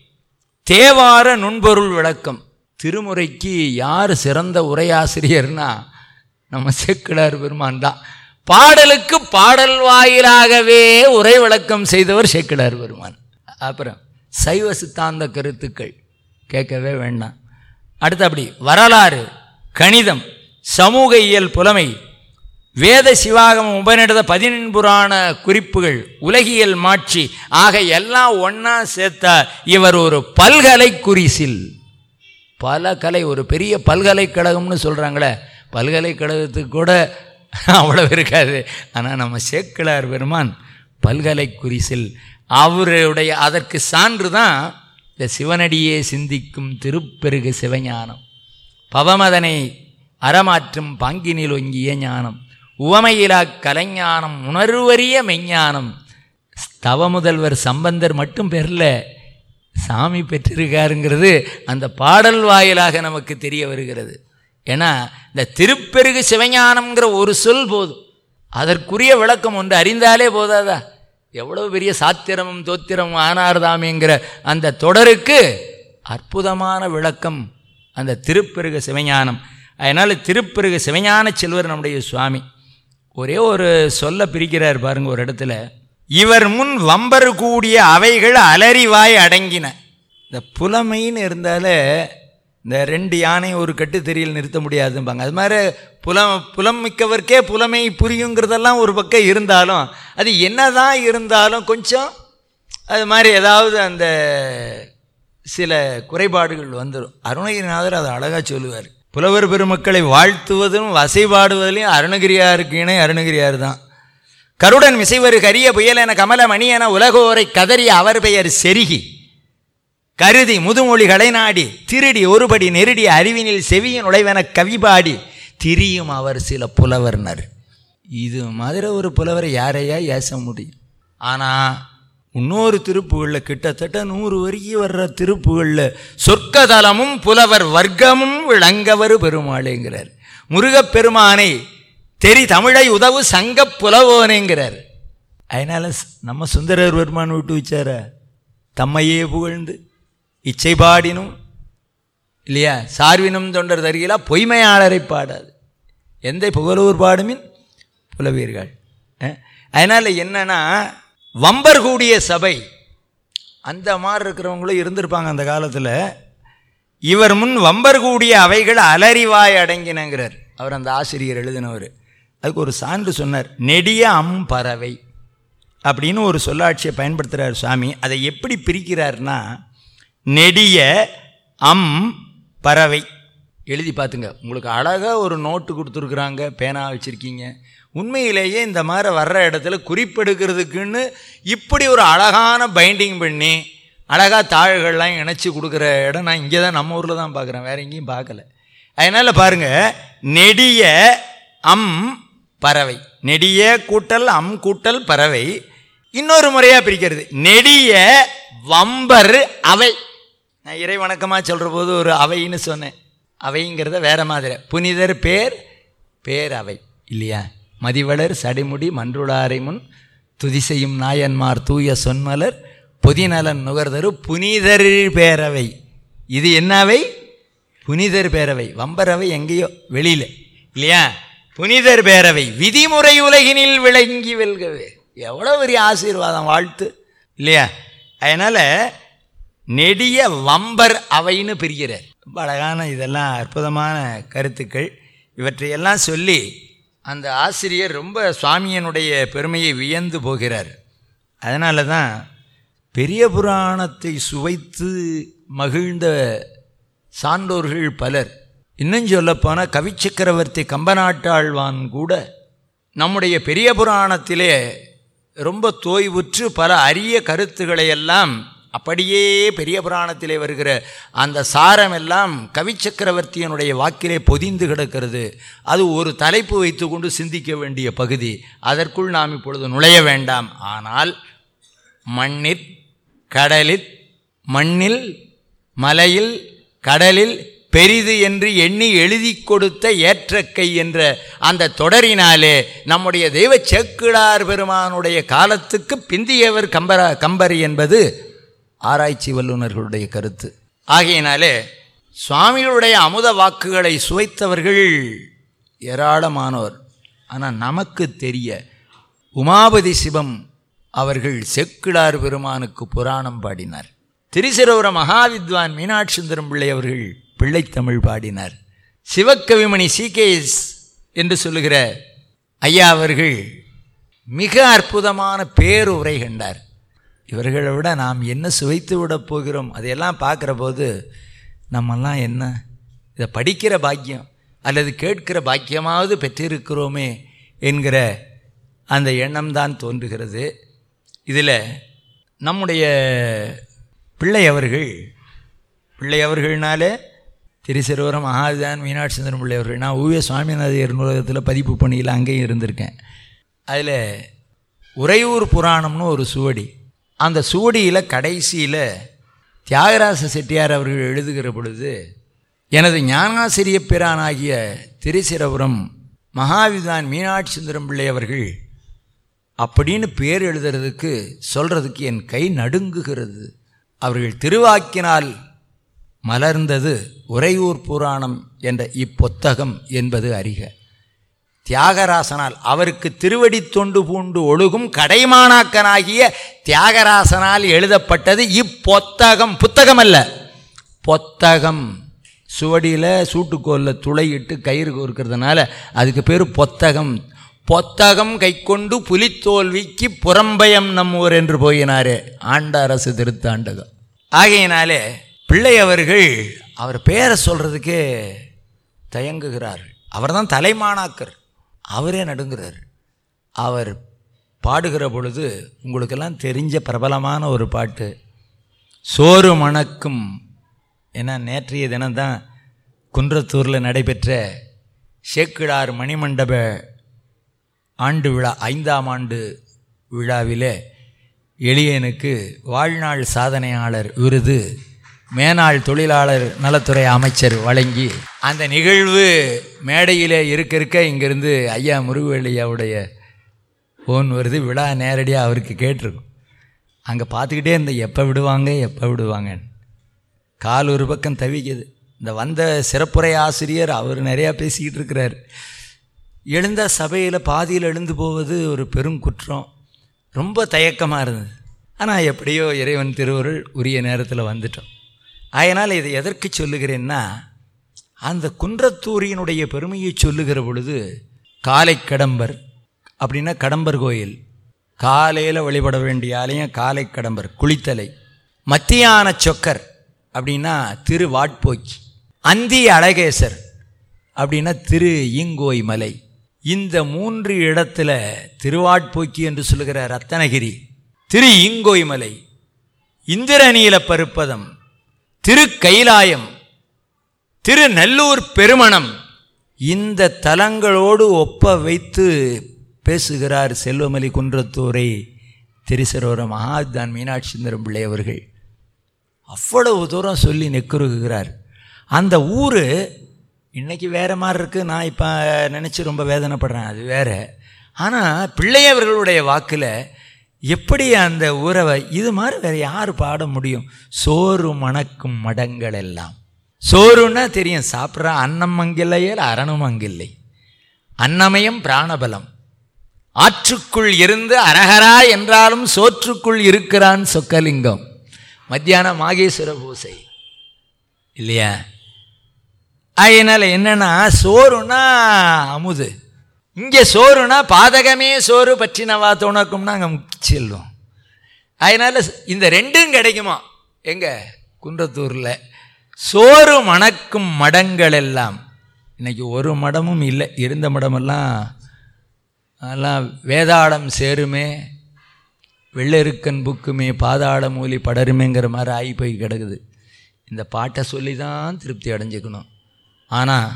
தேவார நுண்பொருள் விளக்கம் திருமுறைக்கு யார் சிறந்த உரையாசிரியர்னா நம்ம செக்கிடார் பெருமான் தான் பாடலுக்கு பாடல் வாயிலாகவே உரை விளக்கம் செய்தவர் சேக்கிடார் பெருமான் அப்புறம் சைவ சித்தாந்த கருத்துக்கள் கேட்கவே வேண்டாம் அடுத்து அப்படி வரலாறு கணிதம் சமூக இயல் புலமை வேத சிவாகமம் உபநிடத பதினெண்புராண குறிப்புகள் உலகியல் மாட்சி ஆக எல்லாம் ஒன்றா சேர்த்தா இவர் ஒரு பல்கலை குறிசில் பல கலை ஒரு பெரிய பல்கலைக்கழகம்னு சொல்கிறாங்களே பல்கலைக்கழகத்துக்கு கூட அவ்வளவு இருக்காது ஆனால் நம்ம சேக்கிழார் பெருமான் பல்கலை குறிசில் அவருடைய அதற்கு சான்று தான் இந்த சிவனடியே சிந்திக்கும் திருப்பெருகு சிவஞானம் பவமதனை அறமாற்றும் பாங்கினில் ஒங்கிய ஞானம் உவமையிலா கலைஞானம் உணர்வறிய மெஞ்ஞானம் தவ முதல்வர் சம்பந்தர் மட்டும் பெறல சாமி பெற்றிருக்காருங்கிறது அந்த பாடல் வாயிலாக நமக்கு தெரிய வருகிறது ஏன்னா இந்த திருப்பெருகு சிவஞானம்ங்கிற ஒரு சொல் போதும் அதற்குரிய விளக்கம் ஒன்று அறிந்தாலே போதாதா எவ்வளவு பெரிய சாத்திரமும் தோத்திரமும் ஆனார்தாமேங்கிற அந்த தொடருக்கு அற்புதமான விளக்கம் அந்த திருப்பெருக சிவஞானம் அதனால் திருப்பெருக சிவஞான செல்வர் நம்முடைய சுவாமி ஒரே ஒரு சொல்ல பிரிக்கிறார் பாருங்க ஒரு இடத்துல இவர் முன் வம்பர் கூடிய அவைகள் அலறிவாய் அடங்கின இந்த புலமைன்னு இருந்தாலே இந்த ரெண்டு யானை ஒரு கட்டு தெரியல் நிறுத்த முடியாதும்பாங்க அது மாதிரி புலம் புலம் மிக்கவர்க்கே புலமை புரியுங்கிறதெல்லாம் ஒரு பக்கம் இருந்தாலும் அது என்னதான் இருந்தாலும் கொஞ்சம் அது மாதிரி ஏதாவது அந்த சில குறைபாடுகள் வந்துடும் அருணகிரிநாதர் அதை அழகாக சொல்லுவார் புலவர் பெருமக்களை வாழ்த்துவதும் வசைபாடுவதிலையும் அருணகிரியாருக்கு இணை அருணகிரியார் தான் கருடன் மிசைவரு கரிய புயலென கமல மணி என உலகோரை கதறிய அவர் பெயர் செருகி கருதி முதுமொழி கடைநாடி திருடி ஒருபடி நெருடி அறிவினில் செவியின் உழைவென கவிபாடி திரியும் அவர் சில புலவர்னர் இது மாதிரி ஒரு புலவரை யாரையா ஏச முடியும் ஆனால் இன்னொரு திருப்புகளில் கிட்டத்தட்ட நூறு வரைக்கும் வர்ற திருப்புகளில் சொர்க்கதலமும் புலவர் வர்க்கமும் விளங்கவர் பெருமாளேங்கிறார் முருகப்பெருமானை தெரி தமிழை உதவு சங்க புலவோனேங்கிறார் அதனால நம்ம சுந்தரர் பெருமான் விட்டு வச்சார தம்மையே புகழ்ந்து இச்சை பாடினும் இல்லையா சார்வினும் தொண்டர் தருகிலா பொய்மையாளரை பாடாது எந்த புகழூர் பாடுமின் புலவீர்கள் அதனால் என்னன்னா வம்பர் கூடிய சபை அந்த மாதிரி இருக்கிறவங்களும் இருந்திருப்பாங்க அந்த காலத்தில் இவர் முன் வம்பர் கூடிய அவைகள் அலறிவாய் அடங்கினங்கிறார் அவர் அந்த ஆசிரியர் எழுதினவர் அதுக்கு ஒரு சான்று சொன்னார் நெடிய அம் பறவை அப்படின்னு ஒரு சொல்லாட்சியை பயன்படுத்துகிறார் சுவாமி அதை எப்படி பிரிக்கிறார்னா நெடிய அம் பறவை எழுதி பார்த்துங்க உங்களுக்கு அழகாக ஒரு நோட்டு கொடுத்துருக்குறாங்க பேனா வச்சுருக்கீங்க உண்மையிலேயே இந்த மாதிரி வர்ற இடத்துல குறிப்பெடுக்கிறதுக்குன்னு இப்படி ஒரு அழகான பைண்டிங் பண்ணி அழகாக தாள்கள்லாம் இணைச்சி கொடுக்குற இடம் நான் இங்கே தான் நம்ம ஊரில் தான் பார்க்குறேன் வேறு எங்கேயும் பார்க்கல அதனால் பாருங்கள் நெடிய அம் பறவை நெடிய கூட்டல் அம் கூட்டல் பறவை இன்னொரு முறையாக பிரிக்கிறது நெடிய வம்பர் அவை நான் இறை வணக்கமாக சொல்கிற போது ஒரு அவைன்னு சொன்னேன் அவைங்கிறத வேற மாதிரி புனிதர் பேர் பேர் அவை இல்லையா மதிவளர் சடிமுடி மன்றுளாரை முன் துதி செய்யும் நாயன்மார் தூய சொன்மலர் பொதிநலன் நுகர்தரு புனிதர் பேரவை இது என்னவை புனிதர் பேரவை வம்பரவை எங்கேயோ வெளியில் இல்லையா புனிதர் பேரவை விதிமுறை உலகினில் விளங்கி வெல்கவே எவ்வளோ பெரிய ஆசீர்வாதம் வாழ்த்து இல்லையா அதனால் நெடிய வம்பர் அவைன்னு பிரிகிறார் ரொம்ப அழகான இதெல்லாம் அற்புதமான கருத்துக்கள் இவற்றையெல்லாம் சொல்லி அந்த ஆசிரியர் ரொம்ப சுவாமியனுடைய பெருமையை வியந்து போகிறார் அதனால தான் பெரிய புராணத்தை சுவைத்து மகிழ்ந்த சான்றோர்கள் பலர் இன்னும் சொல்லப்போனால் கவிச்சக்கரவர்த்தி கம்பநாட்டாழ்வான் கூட நம்முடைய பெரிய புராணத்திலே ரொம்ப தோய்வுற்று பல அரிய கருத்துக்களை எல்லாம் அப்படியே பெரிய புராணத்திலே வருகிற அந்த சாரம் எல்லாம் கவிச்சக்கரவர்த்தியனுடைய வாக்கிலே பொதிந்து கிடக்கிறது அது ஒரு தலைப்பு வைத்துக்கொண்டு சிந்திக்க வேண்டிய பகுதி அதற்குள் நாம் இப்பொழுது நுழைய வேண்டாம் ஆனால் மண்ணிற் கடலில் மண்ணில் மலையில் கடலில் பெரிது என்று எண்ணி எழுதி கொடுத்த ஏற்றக்கை என்ற அந்த தொடரினாலே நம்முடைய தெய்வ சேக்கிழார் பெருமானுடைய காலத்துக்கு பிந்தியவர் கம்பர கம்பர் என்பது ஆராய்ச்சி வல்லுநர்களுடைய கருத்து ஆகையினாலே சுவாமிகளுடைய அமுத வாக்குகளை சுவைத்தவர்கள் ஏராளமானோர் ஆனால் நமக்கு தெரிய உமாபதி சிவம் அவர்கள் செக்கிழார் பெருமானுக்கு புராணம் பாடினார் திருச்சிரவர மகாவித்வான் மீனாட்சி சுந்தரம் பிள்ளை அவர்கள் பிள்ளைத்தமிழ் பாடினார் சிவக்கவிமணி சிகேஎஸ் என்று சொல்லுகிற ஐயா அவர்கள் மிக அற்புதமான பேருரை கண்டார் இவர்களை விட நாம் என்ன சுவைத்து விடப் போகிறோம் அதையெல்லாம் பார்க்குற போது நம்மெல்லாம் என்ன இதை படிக்கிற பாக்கியம் அல்லது கேட்கிற பாக்கியமாவது பெற்றிருக்கிறோமே என்கிற அந்த எண்ணம்தான் தோன்றுகிறது இதில் நம்முடைய பிள்ளை அவர்கள் பிள்ளை அவர்கள்னாலே திருச்சிறுவரம் மகாதான் மீனாட்சி சுந்தரம் பிள்ளை அவர்கள் நான் ஊவே சுவாமிநாதையர் நூலகத்தில் பதிப்பு பணியில் அங்கேயும் இருந்திருக்கேன் அதில் உறையூர் புராணம்னு ஒரு சுவடி அந்த சுவடியில் கடைசியில் தியாகராச செட்டியார் அவர்கள் எழுதுகிற பொழுது எனது ஞானாசிரிய பிரானாகிய திருச்சிரபுரம் மகாவிதான் மீனாட்சி சுந்தரம் பிள்ளை அவர்கள் அப்படின்னு பேர் எழுதுறதுக்கு சொல்கிறதுக்கு என் கை நடுங்குகிறது அவர்கள் திருவாக்கினால் மலர்ந்தது உறையூர் புராணம் என்ற இப்புத்தகம் என்பது அறிக தியாகராசனால் அவருக்கு திருவடி தொண்டு பூண்டு ஒழுகும் கடைமானாக்கனாகிய தியாகராசனால் எழுதப்பட்டது இப்பொத்தகம் புத்தகம் அல்ல பொத்தகம் சுவடியில் சூட்டுக்கோலில் துளையிட்டு கயிறு கோர்க்கிறதுனால அதுக்கு பேர் பொத்தகம் பொத்தகம் கைக்கொண்டு புலித்தோல்விக்கு புறம்பயம் நம்மூர் என்று போயினாரே ஆண்ட அரசு திருத்தாண்டகம் ஆகையினாலே பிள்ளை அவர்கள் அவர் பேரை சொல்கிறதுக்கே தயங்குகிறார் அவர் தான் தலைமானாக்கர் அவரே நடுங்கிறார் அவர் பாடுகிற பொழுது உங்களுக்கெல்லாம் தெரிஞ்ச பிரபலமான ஒரு பாட்டு சோறு மணக்கும் ஏன்னா நேற்றைய தினம்தான் குன்றத்தூரில் நடைபெற்ற சேக்கிழார் மணிமண்டப ஆண்டு விழா ஐந்தாம் ஆண்டு விழாவிலே எளியனுக்கு வாழ்நாள் சாதனையாளர் விருது மேனாள் தொழிலாளர் நலத்துறை அமைச்சர் வழங்கி அந்த நிகழ்வு மேடையிலே இருக்க இருக்க இங்கிருந்து ஐயா முருகவேலியாவுடைய ஃபோன் வருது விழா நேரடியாக அவருக்கு கேட்டிருக்கும் அங்கே பார்த்துக்கிட்டே இருந்த எப்போ விடுவாங்க எப்போ விடுவாங்கன்னு கால் ஒரு பக்கம் தவிக்குது இந்த வந்த சிறப்புரை ஆசிரியர் அவர் நிறையா பேசிக்கிட்டு இருக்கிறார் எழுந்த சபையில் பாதியில் எழுந்து போவது ஒரு பெரும் குற்றம் ரொம்ப தயக்கமாக இருந்தது ஆனால் எப்படியோ இறைவன் திருவருள் உரிய நேரத்தில் வந்துட்டோம் அதனால் இதை எதற்கு சொல்லுகிறேன்னா அந்த குன்றத்தூரியினுடைய பெருமையை சொல்லுகிற பொழுது காலை கடம்பர் அப்படின்னா கடம்பர் கோயில் காலையில் வழிபட வேண்டிய ஆலயம் காலை கடம்பர் குளித்தலை மத்தியான சொக்கர் அப்படின்னா திரு வாட்போக்கி அந்தி அழகேசர் அப்படின்னா திரு ஈங்கோய் மலை இந்த மூன்று இடத்துல திருவாட்போக்கி என்று சொல்லுகிற ரத்தனகிரி திரு ஈங்கோய் மலை இந்திரநீல பருப்பதம் திரு கைலாயம் திரு நல்லூர் பெருமணம் இந்த தலங்களோடு ஒப்ப வைத்து பேசுகிறார் செல்வமலி குன்றத்தூரை திருசரோர மகாத்தான் மீனாட்சி சுந்தரம் பிள்ளை அவர்கள் அவ்வளவு தூரம் சொல்லி நெக்குறுகிறார் அந்த ஊர் இன்றைக்கி வேறு மாதிரி இருக்குது நான் இப்போ நினச்சி ரொம்ப வேதனைப்படுறேன் அது வேறு ஆனால் பிள்ளையவர்களுடைய வாக்கில் எப்படி அந்த ஊரை இது மாதிரி வேறு யார் பாட முடியும் சோறு மணக்கும் மடங்கள் எல்லாம் சோறுன்னா தெரியும் சாப்பிட்ற அன்னம் அங்கில்லையே அரணும் அங்கில்லை அன்னமயம் பிராணபலம் ஆற்றுக்குள் இருந்து அரகரா என்றாலும் சோற்றுக்குள் இருக்கிறான் சொக்கலிங்கம் மத்தியானம் மாகேஸ்வர பூசை இல்லையா அதனால் என்னென்னா சோறுனா அமுது இங்கே சோறுனா பாதகமே சோறு பற்றினவா துணக்கும்னா அங்கே செல்லும் அதனால் இந்த ரெண்டும் கிடைக்குமா எங்கே குன்றத்தூரில் சோறு மணக்கும் மடங்கள் எல்லாம் இன்றைக்கி ஒரு மடமும் இல்லை இருந்த மடமெல்லாம் அதெல்லாம் வேதாளம் சேருமே வெள்ளெருக்கன் புக்குமே பாதாள மூலி படருமேங்கிற மாதிரி ஆகி போய் கிடக்குது இந்த பாட்டை சொல்லி தான் திருப்தி அடைஞ்சுக்கணும் ஆனால்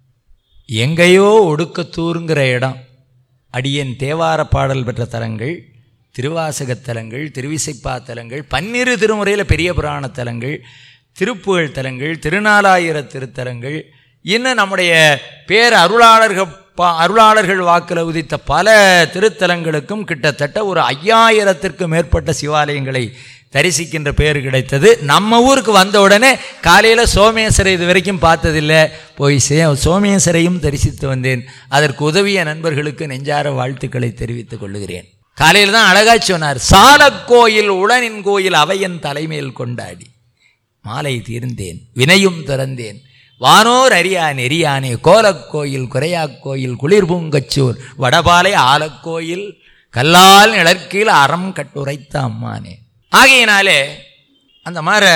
எங்கேயோ ஒடுக்கத்தூருங்கிற இடம் அடியேன் தேவார பாடல் பெற்ற தலங்கள் திருவாசகத் தலங்கள் திருவிசைப்பா தலங்கள் பன்னிரு திருமுறையில் பெரிய புராண தலங்கள் திருப்புகழ் தலங்கள் திருநாலாயிர திருத்தலங்கள் இன்னும் நம்முடைய பேர் அருளாளர்கள் பா அருளாளர்கள் வாக்கில் உதித்த பல திருத்தலங்களுக்கும் கிட்டத்தட்ட ஒரு ஐயாயிரத்திற்கும் மேற்பட்ட சிவாலயங்களை தரிசிக்கின்ற பேர் கிடைத்தது நம்ம ஊருக்கு வந்த உடனே காலையில் சோமேஸ்வரை இது வரைக்கும் பார்த்ததில்லை போய் சே சோமேஸ்வரையும் தரிசித்து வந்தேன் அதற்கு உதவிய நண்பர்களுக்கு நெஞ்சார வாழ்த்துக்களை தெரிவித்துக் கொள்ளுகிறேன் காலையில் தான் அழகா சொன்னார் சாலக்கோயில் உளனின் கோயில் அவையன் தலைமையில் கொண்டாடி மாலை தீர்ந்தேன் வினையும் திறந்தேன் வானோர் அறியா நெறியானே கோலக்கோயில் குறையாக்கோயில் குளிர்பூங்கச்சூர் வடபாலை ஆலக்கோயில் கல்லால் நிழற்கீழ் அறம் கட்டுரைத்த அம்மானே ஆகையினாலே அந்த மாதிரி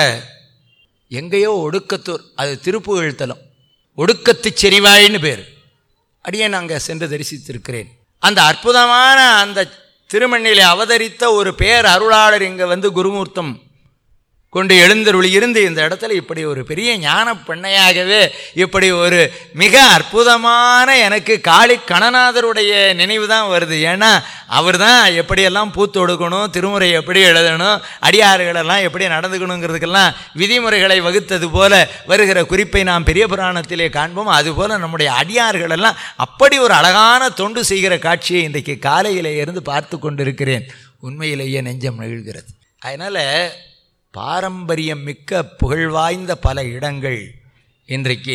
எங்கேயோ ஒடுக்கத்தூர் அது திருப்புகழ் தலம் ஒடுக்கத்து செறிவாயின்னு பேர் அடியே நாங்கள் சென்று தரிசித்திருக்கிறேன் அந்த அற்புதமான அந்த திருமண்ணிலே அவதரித்த ஒரு பேர் அருளாளர் இங்கே வந்து குருமூர்த்தம் கொண்டு எழுந்தருளி இருந்து இந்த இடத்துல இப்படி ஒரு பெரிய ஞான பெண்ணையாகவே இப்படி ஒரு மிக அற்புதமான எனக்கு காளி கணநாதருடைய நினைவு தான் வருது ஏன்னா அவர் தான் எப்படியெல்லாம் பூத்து ஒடுக்கணும் திருமுறை எப்படி எழுதணும் அடியாறுகளெல்லாம் எப்படி நடந்துக்கணுங்கிறதுக்கெல்லாம் விதிமுறைகளை வகுத்தது போல வருகிற குறிப்பை நாம் பெரிய புராணத்திலே காண்போம் அதுபோல் நம்முடைய அடியார்களெல்லாம் அப்படி ஒரு அழகான தொண்டு செய்கிற காட்சியை இன்றைக்கு காலையிலே இருந்து பார்த்து கொண்டிருக்கிறேன் உண்மையிலேயே நெஞ்சம் நெகிழ்கிறது அதனால் பாரம்பரியம் மிக்க புகழ்வாய்ந்த பல இடங்கள் இன்றைக்கு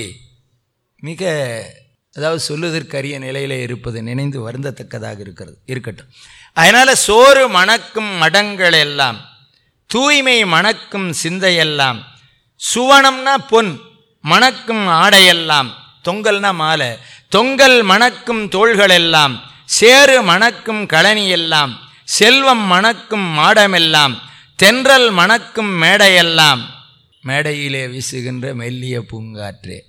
மிக அதாவது சொல்லுதற்கரிய நிலையில் இருப்பது நினைந்து வருந்தத்தக்கதாக இருக்கிறது இருக்கட்டும் அதனால் சோறு மணக்கும் மடங்கள் எல்லாம் தூய்மை மணக்கும் சிந்தையெல்லாம் சுவனம்னா பொன் மணக்கும் ஆடையெல்லாம் தொங்கல்னா மாலை தொங்கல் மணக்கும் தோள்கள் எல்லாம் சேறு மணக்கும் களனி எல்லாம் செல்வம் மணக்கும் மாடமெல்லாம் தென்றல் மணக்கும் மேடையெல்லாம் மேடையிலே வீசுகின்ற மெல்லிய பூங்காற்றே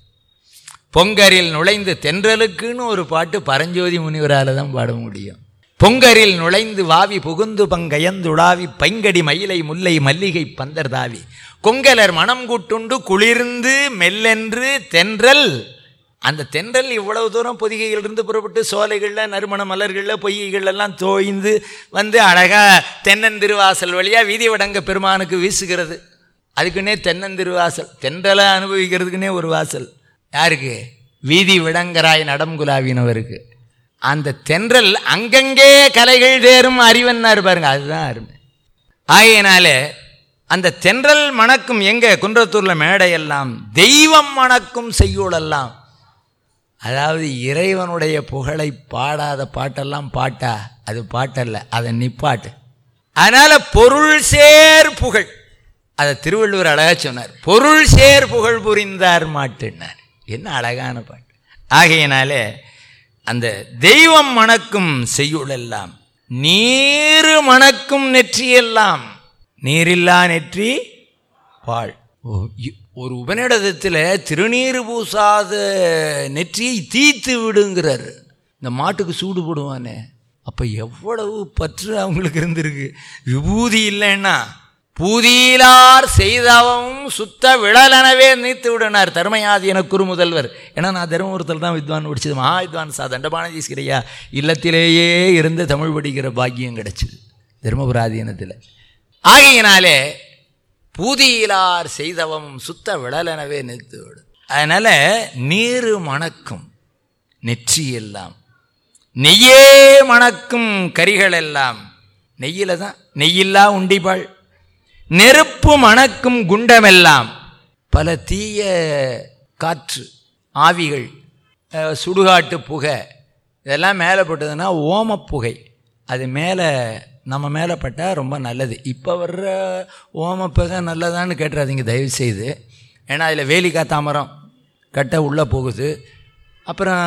பொங்கரில் நுழைந்து தென்றலுக்குன்னு ஒரு பாட்டு பரஞ்சோதி முனிவரால் தான் பாட முடியும் பொங்கரில் நுழைந்து வாவி புகுந்து பங்கயந்துடாவி பைங்கடி மயிலை முல்லை மல்லிகை பந்தர் தாவி கொங்கலர் மனம் கூட்டுண்டு குளிர்ந்து மெல்லென்று தென்றல் அந்த தென்றல் இவ்வளவு தூரம் பொதிகையிலிருந்து புறப்பட்டு சோலைகளில் நறுமண மலர்களில் பொய்கைகளெல்லாம் தோய்ந்து வந்து அழகாக தென்னந்திருவாசல் வழியாக வீதி வடங்க பெருமானுக்கு வீசுகிறது அதுக்குன்னே தென்னந்திருவாசல் தென்றலை அனுபவிக்கிறதுக்குன்னே ஒரு வாசல் யாருக்கு வீதி விடங்கராய் நடம்குலாவினவருக்கு அந்த தென்றல் அங்கங்கே கலைகள் தேரும் அறிவன்னார் பாருங்க அதுதான் அருமை ஆகையினாலே அந்த தென்றல் மணக்கும் எங்க குன்றத்தூரில் மேடையெல்லாம் தெய்வம் மணக்கும் செய்யுளெல்லாம் அதாவது இறைவனுடைய புகழை பாடாத பாட்டெல்லாம் பாட்டா அது பாட்டல்ல அதை நிப்பாட்டு அதனால பொருள் சேர் புகழ் அதை திருவள்ளுவர் அழகா சொன்னார் பொருள் சேர் புகழ் புரிந்தார் மாட்டுனார் என்ன அழகான பாட்டு ஆகையினாலே அந்த தெய்வம் மணக்கும் செய்யுள் எல்லாம் நீர் மணக்கும் நெற்றியெல்லாம் நீரில்லா நெற்றி பால் ஒரு உபநிடதத்தில் திருநீர் பூசாத நெற்றியை தீத்து விடுங்கிறார் இந்த மாட்டுக்கு சூடு போடுவானே அப்போ எவ்வளவு பற்று அவங்களுக்கு இருந்திருக்கு விபூதி இல்லைன்னா பூதியிலார் செய்தவம் சுத்த விழலெனவே நீத்து விடனார் தர்மயாதீன குறுமுதல்வர் ஏன்னா நான் தர்மபுரத்தில் தான் வித்வான் முடிச்சது மகா வித்வான் சா தண்டபானதீஸ்வரையா இல்லத்திலேயே இருந்து தமிழ் படிக்கிற பாக்கியம் கிடைச்சிது தர்மபுராதீனத்தில் ஆகையினாலே பூதியிலார் செய்தவம் சுத்த விழலெனவே நிறுத்து விடும் அதனால் நீர் மணக்கும் நெற்றி எல்லாம் நெய்யே மணக்கும் கரிகள் எல்லாம் நெய்யில் தான் நெய்யில்லா உண்டிபாள் நெருப்பு மணக்கும் குண்டமெல்லாம் பல தீய காற்று ஆவிகள் சுடுகாட்டு புகை இதெல்லாம் மேலே போட்டதுன்னா ஓமப்புகை அது மேலே நம்ம மேலே பட்டால் ரொம்ப நல்லது இப்போ வர்ற ஓமப்புகை நல்லதான்னு கேட்டுறாதீங்க தயவு செய்து ஏன்னா அதில் வேலி காத்தாமரம் கட்டை உள்ளே போகுது அப்புறம்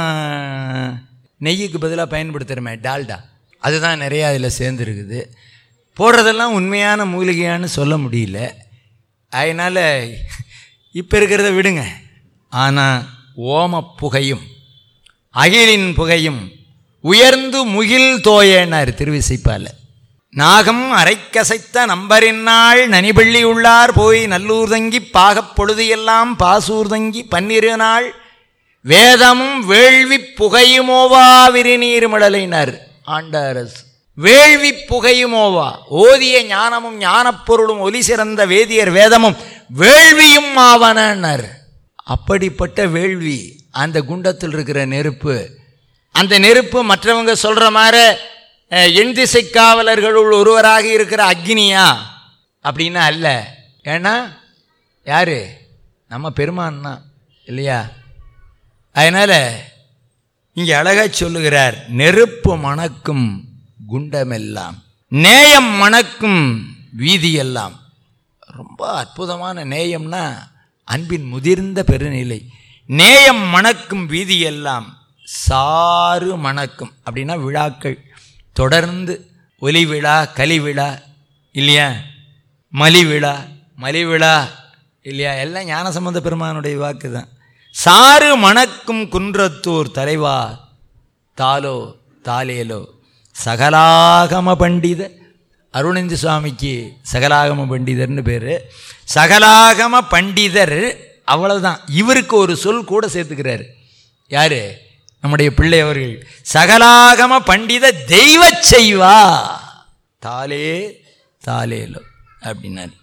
நெய்யுக்கு பதிலாக பயன்படுத்துகிறோமே டால்டா அதுதான் நிறையா அதில் சேர்ந்துருக்குது போடுறதெல்லாம் உண்மையான மூலிகையான்னு சொல்ல முடியல அதனால் இப்போ இருக்கிறத விடுங்க ஆனால் ஓம புகையும் அகிலின் புகையும் உயர்ந்து முகில் தோயனார் திருவிசைப்பால் நாகம் அரைக்கசைத்த நம்பரின்னாள் நனிபள்ளி உள்ளார் போய் நல்லூர் தங்கி பாகப் பொழுது எல்லாம் பாசூர் தங்கி பன்னிரு நாள் வேதமும் வேள்வி புகையுமோவா விரிநீர் மிடலினர் ஆண்டாரஸ் வேள்வி புகையுமோவா ஓதிய ஞானமும் ஞானப்பொருளும் ஒலி சிறந்த வேதியர் வேதமும் வேள்வியும் ஆவனர் அப்படிப்பட்ட வேள்வி அந்த குண்டத்தில் இருக்கிற நெருப்பு அந்த நெருப்பு மற்றவங்க சொல்ற மாதிரி அஹ், எண் திசை காவலர்களுள் ஒருவராக இருக்கிற அக்னியா அப்படின்னா அல்ல ஏன்னா யாரு நம்ம பெருமான் தான் இல்லையா அதனால இங்கே அழகா சொல்லுகிறார் நெருப்பு மணக்கும் குண்டமெல்லாம் நேயம் மணக்கும் வீதியெல்லாம் ரொம்ப அற்புதமான நேயம்னா அன்பின் முதிர்ந்த பெருநிலை நேயம் மணக்கும் வீதியெல்லாம் சாறு மணக்கும் அப்படின்னா விழாக்கள் தொடர்ந்து ஒலி விழா கலி விழா இல்லையா மலி விழா மலி விழா இல்லையா எல்லாம் ஞானசம்பந்த பெருமானுடைய வாக்கு தான் சாறு மணக்கும் குன்றத்தூர் தலைவா தாலோ தாலேலோ சகலாகம பண்டித அருணந்தி சுவாமிக்கு சகலாகம பண்டிதர்னு பேர் சகலாகம பண்டிதர் அவ்வளவுதான் இவருக்கு ஒரு சொல் கூட சேர்த்துக்கிறாரு யாரு நம்முடைய பிள்ளை அவர்கள் சகலாகம பண்டித தெய்வ செய்வா தாலே தாலேலோ அப்படின்னாரு